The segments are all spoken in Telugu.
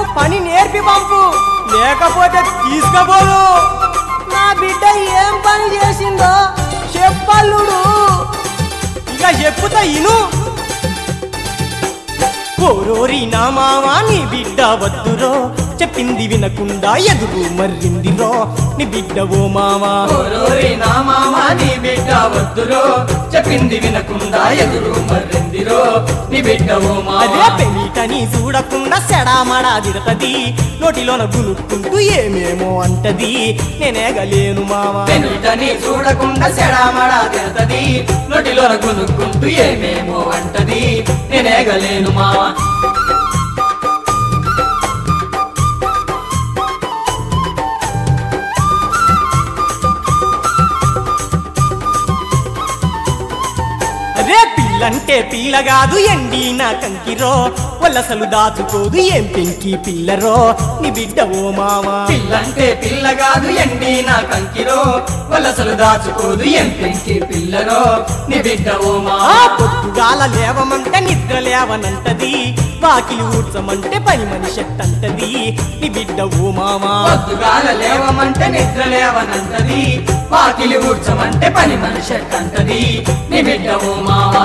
పని నేర్పి పంపు లేకపోతే తీసుకపోదు నా బిడ్డ ఏం పని చేసిందో చెప్పల్లుడు ఇక చెప్పుతా ఇను కోరోరి నా మావా నీ బిడ్డ వద్దురో చెప్పింది వినకుండా ఎదురు మర్రిందిరో నీ బిడ్డ ఓ మావా ఓరోరి నా మామ నీ బిడ్డ వద్దురో చెప్పింది వినకుండా ఎదురు మర్రిందిరో నీ బిడ్డ ఓ అదే మామ పెళ్ళిటని చూడకుండా సెడామడా దిడతది నోటిలోన గునుక్కుంటూ ఏమేమో అంటది నేనేగలేను మావా పెనుటని చూడకుండా సెడామడా తిడతది నోటిలో కొనుక్కుంటూ ఏమేమో అంటది నేనేగలేను మావా అదే పిల్లంటే పిల్ల కాదు ఎండిన కంకిరో వలసలు దాచుకోదు ఏం పెంకి పిల్లరో నీ బిడ్డ ఓ మావా పిల్లంటే పిల్ల కాదు ఎండి నా కంకిరో వలసలు దాచుకోదు ఏం పెంకి పిల్లరో నీ బిడ్డ ఓ ఆ మావా పొద్దుగాల లేవమంటే నిద్ర లేవనంటది వాకిలి ఊడ్చమంటే పని మనిషి అంటది నీ బిడ్డ ఓ మావా పొద్దుగాల లేవమంటే నిద్ర లేవనంటది వాకిలి ఊడ్చమంటే పని మనిషి అంటది నీ బిడ్డ ఓ మావా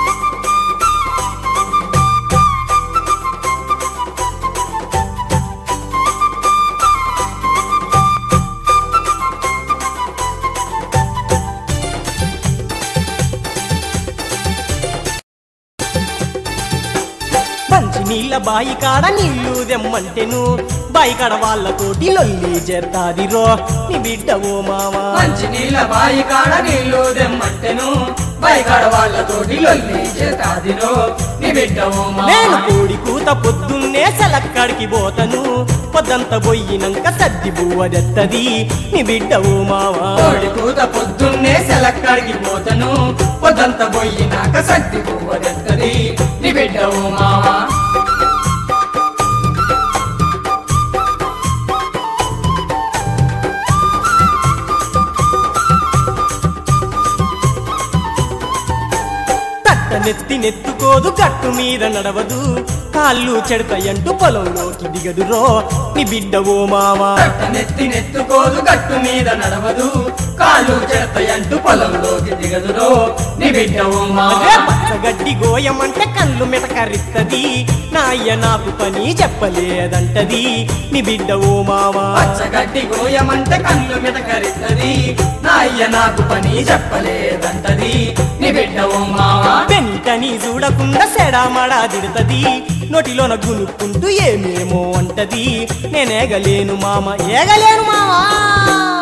మంచి నీళ్ళ బాయి కాడ నీళ్లు దెమ్మంటెను బాయి కాడ వాళ్ళతోటి లొల్లి చేస్తాదిరో నీ బిడ్డ ఓ మావా మంచి నీళ్ళ బాయి కాడ నీళ్లు దెమ్మంటెను బయకాడ వాళ్ళతోటి లొల్లి చేతాదిరో నీ బిడ్డ ఓ నేను మావా కోడి కూత పొద్దున్నే సెలక్కడికి పోతను పొద్దంత పోయినంక సద్ది బువ్వదెత్తది నీ బిడ్డ ఓ మావా కోడి కూత పొద్దున్నే సెలక్కడికి పోతను పొద్దంత పోయినాక సత్తి పువ్వదెత్తది నీ బిడ్డ ఓ మావా తట్ట నెత్తి నెత్తుకోదు గట్టు మీద నడవదు కాళ్ళు చెడతాయంటూ పొలంలోకి దిగదురో నీ బిడ్డ ఓ మావా కట్ట నెత్తి నెత్తుకోదు గట్టు మీద నడవదు కాళ్ళు చెడతాయంటూ పొలంలోకి దిగదురో నీ బిడ్డ ఓ అదే మావా పచ్చగడ్డి గోయమంటే కళ్ళు మెటకరిత్తది నా అయ్య నాకు పని చెప్పలేదంటది నీ బిడ్డ ఓ మావా పచ్చగడ్డి గోయమంటే కళ్ళు మిటకరిత్తది నా అయ్య నాకు పని చెప్పలేదంటది నీ బిడ్డ ఓ మావా పెంటని చూడకుండా సెడామడా దిడుతది నోటిలోన గునుక్కుంటూ ఏమేమో అంటది నేనేగలేను మామ ఏగలేను మావా